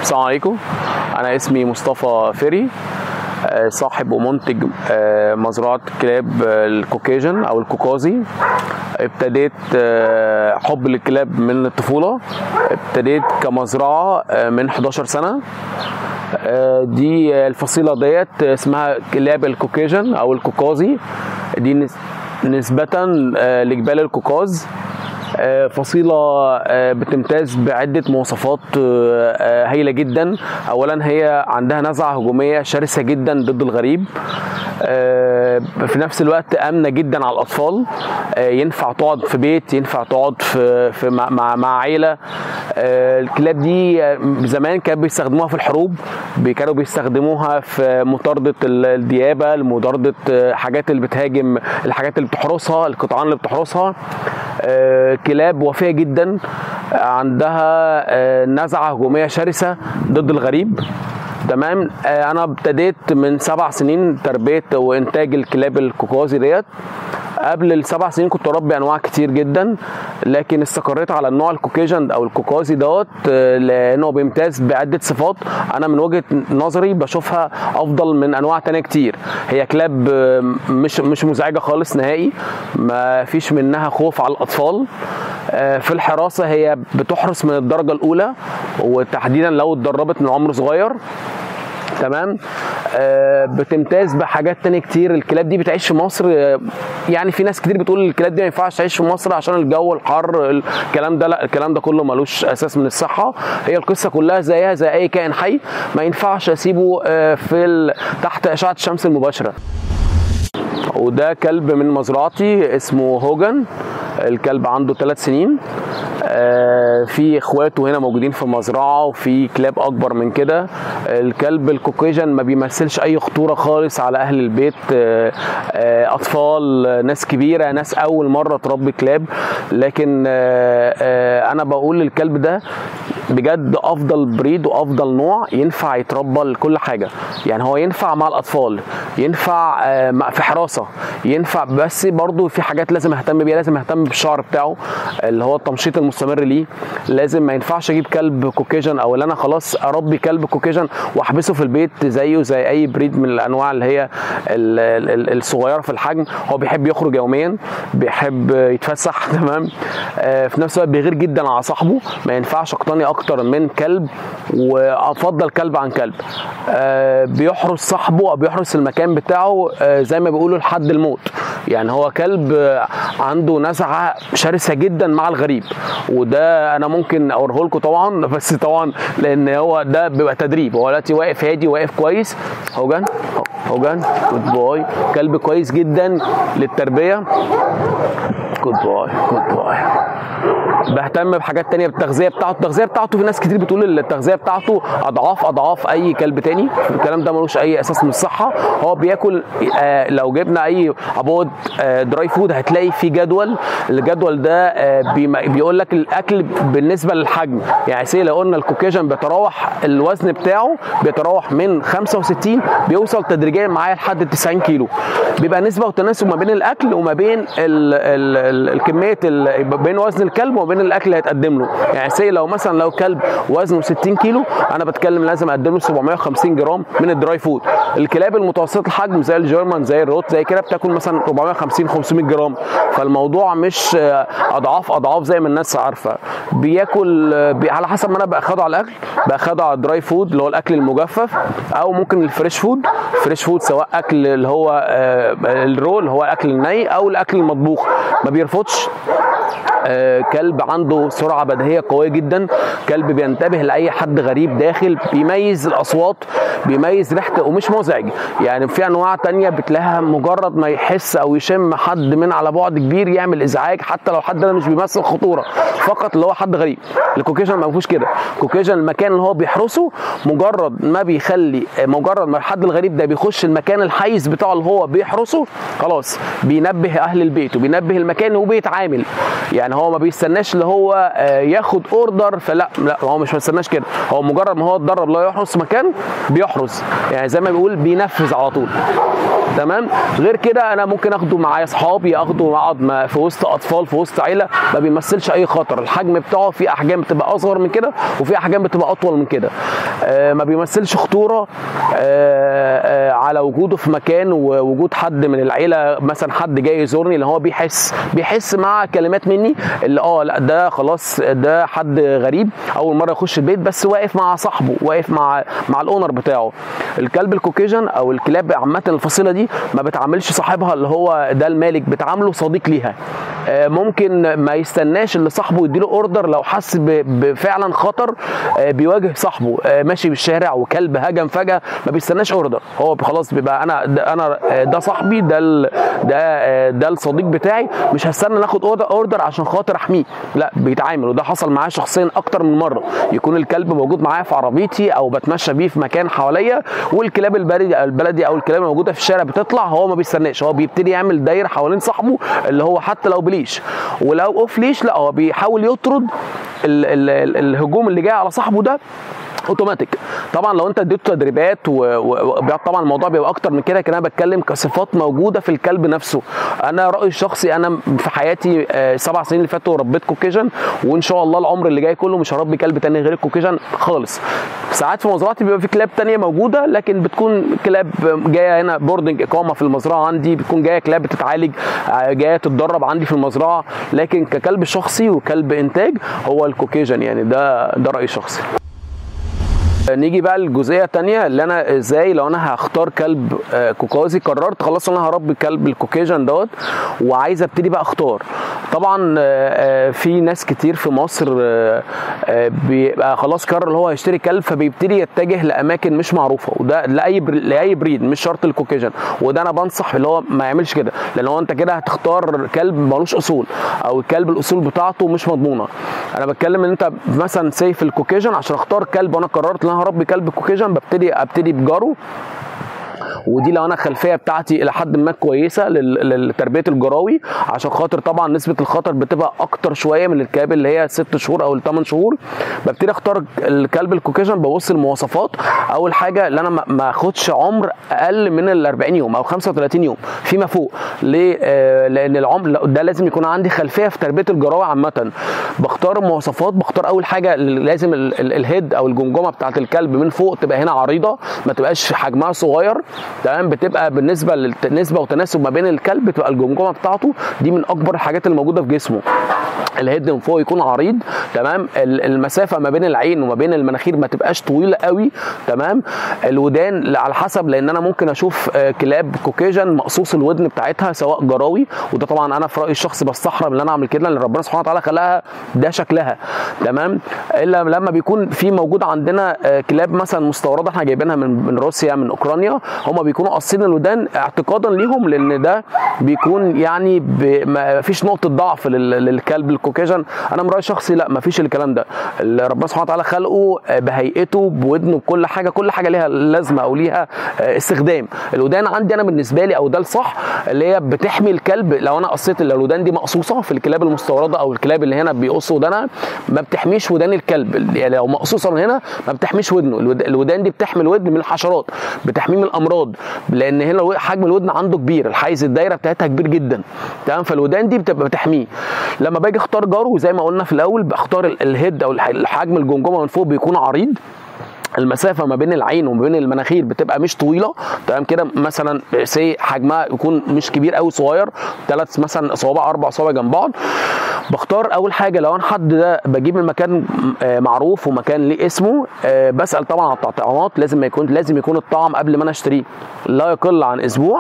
السلام عليكم انا اسمي مصطفى فري آه، صاحب ومنتج آه، مزرعه كلاب آه، الكوكيجن او الكوكازي ابتديت آه، حب للكلاب من الطفوله ابتديت كمزرعه آه، من 11 سنه آه، دي الفصيله ديت اسمها كلاب الكوكيجن او الكوكازي دي نس- نسبه آه، لجبال الكوكاز آه، فصيلة آه، بتمتاز بعدة مواصفات آه، آه، هايلة جدا أولا هي عندها نزعة هجومية شرسة جدا ضد الغريب آه، في نفس الوقت آمنة جدا على الأطفال آه، ينفع تقعد في بيت ينفع تقعد في, في مع, مع, مع عيلة آه، الكلاب دي آه، زمان كانوا بيستخدموها في الحروب بي- كانوا بيستخدموها في مطاردة ال- الديابة لمطاردة آه، حاجات اللي بتهاجم الحاجات اللي بتحرسها القطعان اللي بتحرسها آه، كلاب وفية جدا آه، عندها آه، نزعة هجومية شرسة ضد الغريب تمام آه، انا ابتديت من سبع سنين تربيه وانتاج الكلاب الكوكازي ديت قبل السبع سنين كنت اربي انواع كتير جدا لكن استقريت على النوع الكوكيجن او الكوكازي دوت آه، لانه بيمتاز بعده صفات انا من وجهه نظري بشوفها افضل من انواع تانية كتير هي كلاب آه، مش مش مزعجه خالص نهائي ما فيش منها خوف على الاطفال آه، في الحراسه هي بتحرس من الدرجه الاولى وتحديدا لو اتدربت من عمر صغير تمام آه بتمتاز بحاجات تانية كتير الكلاب دي بتعيش في مصر آه، يعني في ناس كتير بتقول الكلاب دي ما ينفعش تعيش في مصر عشان الجو الحر الكلام ده لا الكلام ده كله ملوش اساس من الصحه هي القصه كلها زيها زي اي كائن حي ما ينفعش اسيبه آه، في ال... تحت اشعه الشمس المباشره وده كلب من مزرعتي اسمه هوجن الكلب عنده ثلاث سنين آه، في اخواته هنا موجودين في المزرعه وفي كلاب اكبر من كده الكلب الكوكيجن ما بيمثلش اي خطوره خالص على اهل البيت آه، آه، اطفال آه، ناس كبيره ناس اول مره تربي كلاب لكن آه، آه، انا بقول الكلب ده بجد افضل بريد وافضل نوع ينفع يتربى لكل حاجه يعني هو ينفع مع الاطفال ينفع آه، مع- في حراسه ينفع بس برضو في حاجات لازم اهتم بيها لازم اهتم بالشعر بتاعه اللي هو التمشيط المستمر ليه لازم ما ينفعش اجيب كلب كوكيجن او اللي انا خلاص اربي كلب كوكيجن واحبسه في البيت زيه زي اي بريد من الانواع اللي هي ال- ال- الصغيره في الحجم هو بيحب يخرج يوميا بيحب يتفسح تمام آه، في نفس الوقت بيغير جدا على صاحبه ما ينفعش اقتني اكتر من كلب وافضل كلب عن كلب آه، بيحرس صاحبه او بيحرس المكان بتاعه آه، زي ما بيقولوا لحد الموت يعني هو كلب آه، عنده نزعه شرسه جدا مع الغريب وده انا ممكن اوريه لكم طبعا بس طبعا لان هو ده بيبقى تدريب هو دلوقتي واقف هادي واقف كويس هوجن هوجن جود بوي كلب كويس جدا للتربيه جود بوي جود بوي بهتم بحاجات تانية بالتغذية بتاعته التغذية بتاعته في ناس كتير بتقول التغذية بتاعته أضعاف أضعاف أي كلب تاني الكلام ده ملوش أي أساس من الصحة هو بياكل آه لو جبنا أي عبود آه دراي فود هتلاقي في جدول الجدول ده آه بيم- بيقول لك الأكل بالنسبة للحجم يعني سي لو قلنا الكوكيجن بيتراوح الوزن بتاعه بيتراوح من 65 بيوصل تدريجيا معايا لحد 90 كيلو بيبقى نسبة وتناسب ما بين الأكل وما بين ال ال ال الكمية ال- بين وزن الكلب وبين الاكل اللي هيتقدم له يعني سي لو مثلا لو كلب وزنه 60 كيلو انا بتكلم لازم اقدم له 750 جرام من الدراي فود الكلاب المتوسطه الحجم زي الجيرمان زي الروت زي كده بتاكل مثلا 450 500 جرام فالموضوع مش آه، اضعاف اضعاف زي ما الناس عارفه بياكل آه، بي على حسب ما انا باخده على الاكل باخده على الدراي فود اللي هو الاكل المجفف او ممكن الفريش فود فريش فود سواء اكل اللي هو آه، الرو اللي هو الاكل الني او الاكل المطبوخ ما بيرفضش آه، كلب عنده سرعه بديهيه قويه جدا كلب بينتبه لاي حد غريب داخل بيميز الاصوات بيميز ريحته ومش مزعج يعني في انواع تانية بتلاقيها مجرد ما يحس او يشم حد من على بعد كبير يعمل ازعاج حتى لو حد ده مش بيمثل خطوره فقط اللي هو حد غريب الكوكيجن ما فيهوش كده الكوكيجن المكان اللي هو بيحرسه مجرد ما بيخلي مجرد ما الحد الغريب ده بيخش المكان الحيز بتاعه اللي هو بيحرسه خلاص بينبه اهل البيت وبينبه المكان وبيتعامل يعني هو ما بيستناش اللي هو آه، ياخد اوردر فلا لا هو مش بيستناش كده هو مجرد ما هو اتدرب لا يحرس مكان بيحرس يعني زي ما بيقول بينفذ على طول تمام غير كده انا ممكن اخده معايا اصحابي اخده اقعد مع- في وسط اطفال في وسط عيله ما بيمثلش اي خطر الحجم بتاعه في احجام بتبقى اصغر من كده وفي احجام بتبقى اطول من كده آه ما بيمثلش خطوره آه آه على وجوده في مكان ووجود حد من العيله مثلا حد جاي يزورني اللي هو بيحس بيحس مع كلمات مني اللي اه لا ده خلاص ده حد غريب اول مره يخش البيت بس واقف مع صاحبه واقف مع مع الاونر بتاعه الكلب الكوكيجن او الكلاب عامه الفصيله دي ما بتعاملش صاحبها اللي هو ده المالك بتعامله صديق ليها آه، ممكن ما يستناش اللي صاحبه يديله اوردر لو حس ب- بفعلا خطر آه، بيواجه صاحبه آه، ماشي بالشارع وكلب هجم فجاه ما بيستناش اوردر هو خلاص بيبقى انا ده انا آه، ده صاحبي ده ال- ده آه، ده الصديق بتاعي مش هستنى ناخد اوردر اوردر عشان خاطر احميه لا بيتعامل وده حصل معايا شخصيا اكتر من مره يكون الكلب موجود معايا في عربيتي او بتمشى بيه في مكان حواليا والكلاب البلدي البلدي او الكلاب الموجوده في الشارع بتطلع هو ما بيستناش هو بيبتدي يعمل دايره حوالين صاحبه اللي هو حتى لو بليش ولو اوف ليش لا هو بيحاول يطرد ال ال ال الهجوم اللي جاي على صاحبه ده اوتوماتيك طبعا لو انت اديته تدريبات وطبعا الموضوع بيبقى اكتر من كده لكن انا بتكلم كصفات موجوده في الكلب نفسه انا رايي الشخصي انا في حياتي آه، سبع سنين اللي فاتوا ربيت كوكيجن وان شاء الله العمر اللي جاي كله مش هربي كلب تاني غير الكوكيجن خالص ساعات في مزرعتي بيبقى في كلاب تانية موجوده لكن بتكون كلاب جايه هنا بوردنج اقامه في المزرعه عندي بتكون جايه كلاب بتتعالج آه، جايه تتدرب عندي في المزرعه لكن ككلب شخصي وكلب انتاج هو الكوكيجن يعني ده ده رايي الشخصي نيجي بقى للجزئيه الثانيه اللي انا ازاي لو انا هختار كلب آه، كوكازي قررت خلاص انا هربي كلب الكوكيجن دوت وعايز ابتدي بقى اختار طبعا آه، آه، في ناس كتير في مصر آه، آه، بيبقى خلاص قرر اللي هو هيشتري كلب فبيبتدي يتجه لاماكن مش معروفه وده لاي بر... لاي بريد مش شرط الكوكيجن وده انا بنصح اللي هو ما يعملش كده لان هو انت كده هتختار كلب ملوش اصول او الكلب الاصول بتاعته مش مضمونه انا بتكلم ان انت مثلا سيف الكوكيجن عشان اختار كلب وانا قررت ان انا هربي كلب كوكيجن ببتدي ابتدي بجارو ودي لو انا الخلفيه بتاعتي الى حد ما كويسه لل- لتربيه الجراوي عشان خاطر طبعا نسبه الخطر بتبقى اكتر شويه من الكلاب اللي هي ست شهور او الثمان شهور ببتدي اختار الكلب الكوكيجن ببص المواصفات اول حاجه ان انا ما- ما اخدش عمر اقل من ال 40 يوم او 35 يوم فيما فوق ليه آه لان العمر لا، ده لازم يكون عندي خلفيه في تربيه الجراوي عامه بختار المواصفات بختار اول حاجه لازم ال- ال- الهيد او الجمجمه بتاعت الكلب من فوق تبقى هنا عريضه ما تبقاش حجمها صغير تمام بتبقى بالنسبه للنسبه وتناسب ما بين الكلب بتبقى الجمجمه بتاعته دي من اكبر الحاجات اللي موجوده في جسمه الهيد من فوق يكون عريض تمام ال- المسافه ما بين العين وما بين المناخير ما تبقاش طويله قوي تمام الودان على حسب لان انا ممكن اشوف آه، كلاب كوكيجن مقصوص الودن بتاعتها سواء جراوي وده طبعا انا في رايي الشخصي بستحرم ان انا اعمل كده لان ربنا سبحانه وتعالى خلقها ده شكلها تمام الا لما بيكون في موجود عندنا آه، كلاب مثلا مستورده احنا جايبينها من من روسيا من اوكرانيا هم بيكونوا قاصين الودان اعتقادا ليهم لان ده بيكون يعني ب- ما فيش نقطه ضعف لل- للكلب الكوكيجن انا من رايي الشخصي لا ما فيش الكلام ده اللي ربنا سبحانه وتعالى خلقه آه، بهيئته بودنه بكل حاجه كل حاجه ليها لازمه او ليها آه، استخدام الودان عندي انا بالنسبه لي او ده الصح اللي هي بتحمي الكلب لو انا قصيت لو الودان دي مقصوصه في الكلاب المستورده او الكلاب اللي هنا بيقصوا ودانها ما بتحميش ودان الكلب يعني لو مقصوصه من هنا ما بتحميش ودنه الود- الودان دي بتحمي الودن من الحشرات بتحميه من الامراض لان هنا الو- حجم الودن عنده كبير الحيز الدايره بتاعتها كبير جدا تمام فالودان دي بتبقى بتحميه لما باجي اختار جارو زي ما قلنا في الاول بختار ال- الهيد او الح- الحجم الجمجمه من فوق بيكون عريض المسافه ما بين العين وما بين المناخير بتبقى مش طويله تمام كده مثلا سي حجمها يكون مش كبير قوي صغير ثلاث مثلا صوابع اربع صوابع جنب بعض بختار اول حاجه لو انا حد ده بجيب من مكان آه، معروف ومكان ليه اسمه آه، بسال طبعا على الطعامات لازم ما يكون لازم يكون الطعم قبل ما انا اشتريه لا يقل عن اسبوع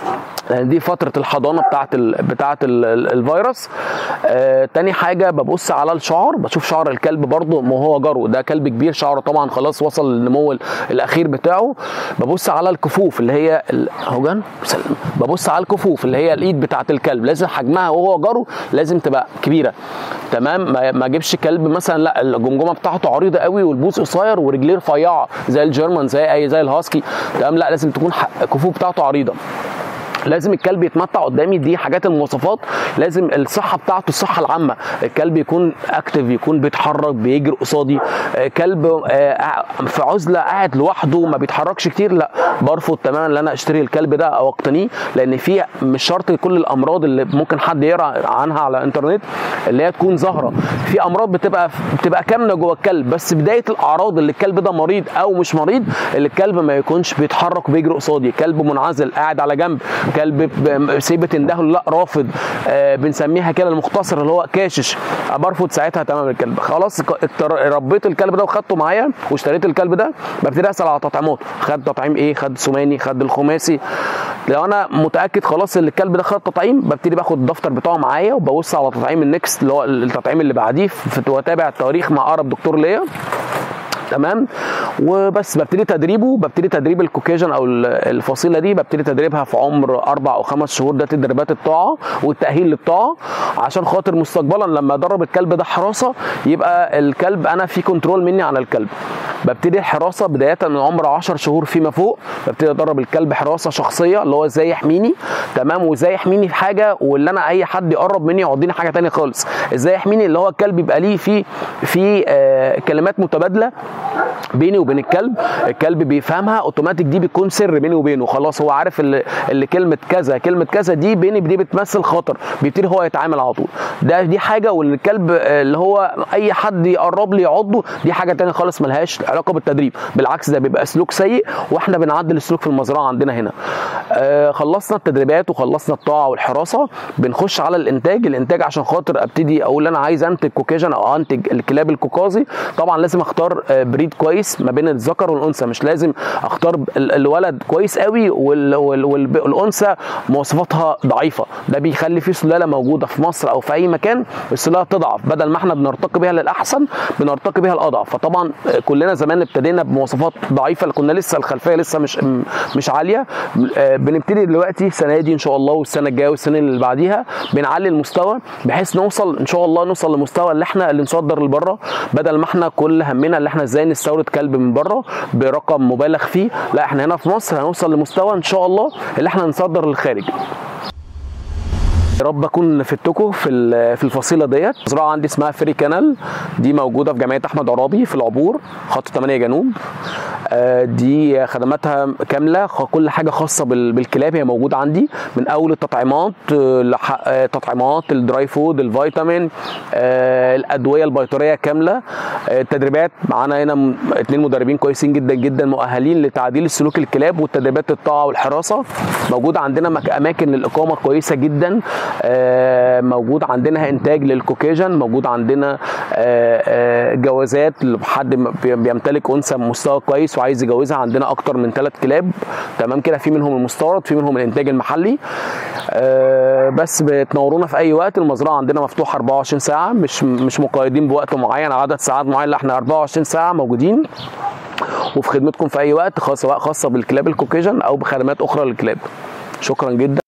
لان دي فتره الحضانه بتاعه ال... بتاعه ال... ال- الفيروس آه، تاني حاجه ببص على الشعر بشوف شعر الكلب برضو ما هو جرو ده كلب كبير شعره طبعا خلاص وصل للنمو ال- الاخير بتاعه ببص على الكفوف اللي هي ال... اهو جن سلم. ببص على الكفوف اللي هي الايد بتاعه الكلب لازم حجمها وهو جرو لازم تبقى كبيره تمام ما ما اجيبش كلب مثلا لا الجمجمه بتاعته عريضه قوي والبوز قصير ورجليه رفيعه زي الجيرمان زي اي زي الهاسكي تمام لا لازم تكون ح- الكفوف بتاعته عريضه لازم الكلب يتمتع قدامي دي حاجات المواصفات لازم الصحه بتاعته الصحه العامه الكلب يكون اكتف يكون بيتحرك بيجري قصادي آه، كلب آه، في عزله قاعد لوحده ما بيتحركش كتير لا برفض تماما ان انا اشتري الكلب ده او اقتنيه لان في مش شرط كل الامراض اللي ممكن حد يقرا عنها على الانترنت اللي هي تكون ظاهره في امراض بتبقى بتبقى كامنه جوه الكلب بس بدايه الاعراض اللي الكلب ده مريض او مش مريض اللي الكلب ما يكونش بيتحرك وبيجري قصادي كلب منعزل قاعد على جنب كلب ب- سيبه تندهله لا رافض آه بنسميها كده المختصر اللي هو كاشش برفض ساعتها تمام الكلب خلاص ك- اكتر- ربيت الكلب ده وخدته معايا واشتريت الكلب ده ببتدي اسال على تطعيماته خد تطعيم ايه خد سماني خد الخماسي لو انا متاكد خلاص ان الكلب ده خد تطعيم ببتدي باخد الدفتر بتاعه معايا وببص على تطعيم النكست اللي هو التطعيم اللي بعديه في- واتابع التواريخ مع اقرب دكتور ليا تمام وبس ببتدي تدريبه ببتدي تدريب الكوكيجن او ال- الفصيله دي ببتدي تدريبها في عمر اربع او خمس شهور ده تدريبات الطاعه والتاهيل للطاعه عشان خاطر مستقبلا لما ادرب الكلب ده حراسه يبقى الكلب انا في كنترول مني على الكلب ببتدي الحراسه بدايه من عمر 10 شهور فيما فوق ببتدي ادرب الكلب حراسه شخصيه اللي هو ازاي يحميني تمام وازاي يحميني في حاجه واللي انا اي حد يقرب مني يعضيني حاجه تانية خالص ازاي يحميني اللي هو الكلب يبقى ليه في في آه كلمات متبادله بيني وبين الكلب الكلب بيفهمها اوتوماتيك دي بتكون سر بيني وبينه خلاص هو عارف اللي, اللي كلمه كذا كلمه كذا دي بيني دي بتمثل خطر بيبتدي هو يتعامل على طول ده دي حاجه والكلب آه، اللي هو اي حد يقرب لي يعضه دي حاجه تانية خالص ملهاش علاقه بالتدريب بالعكس ده بيبقى سلوك سيء واحنا بنعدل السلوك في المزرعه عندنا هنا آه خلصنا التدريبات وخلصنا الطاعه والحراسه بنخش على الانتاج الانتاج عشان خاطر ابتدي اقول انا عايز انتج كوكيجن او انتج الكلاب الكوكازي طبعا لازم اختار آه، بريد كويس ما بين الذكر والانثى مش لازم اختار ال- الولد كويس قوي وال- وال- وال- والانثى مواصفاتها ضعيفه ده بيخلي في سلاله موجوده في مصر او في اي مكان السلاله تضعف بدل ما احنا بنرتقي بيها للاحسن بنرتقي بيها الاضعف فطبعا آه، كلنا زمان ابتدينا بمواصفات ضعيفه اللي كنا لسه الخلفيه لسه مش م- مش عاليه آه، بنبتدي دلوقتي السنه دي ان شاء الله والسنه الجايه والسنه اللي بعديها بنعلي المستوى بحيث نوصل ان شاء الله نوصل لمستوى اللي احنا اللي نصدر لبره بدل ما احنا كل همنا اللي احنا ازاي نستورد كلب من بره برقم مبالغ فيه لا احنا هنا في مصر هنوصل لمستوى ان شاء الله اللي احنا نصدر للخارج يا رب اكون فدتكم في ال- في الفصيله ديت مزرعه عندي اسمها فيري كانال دي موجوده في جمعيه احمد عرابي في العبور خط 8 جنوب آه، دي خدماتها كامله خ- كل حاجه خاصه بال- بالكلاب هي موجوده عندي من اول التطعيمات آه، لح- آه، تطعيمات الدراي فود الفيتامين آه، الادويه البيطريه كامله آه، التدريبات معانا هنا م- اتنين مدربين كويسين جدا جدا مؤهلين لتعديل السلوك الكلاب والتدريبات الطاعه والحراسه موجود عندنا مك- اماكن للاقامه كويسه جدا آه، موجود عندنا انتاج للكوكيجن موجود عندنا آه، آه، جوازات لحد م- بي- بيمتلك انثى بمستوى كويس وعايز يجوزها عندنا اكتر من ثلاث كلاب تمام كده في منهم المستورد في منهم الانتاج المحلي آه، بس بتنورونا في اي وقت المزرعه عندنا مفتوحه 24 ساعه مش مش مقيدين بوقت معين عدد ساعات معين لا احنا 24 ساعه موجودين وفي خدمتكم في اي وقت خاصه سواء خاصه بالكلاب الكوكيجن او بخدمات اخرى للكلاب شكرا جدا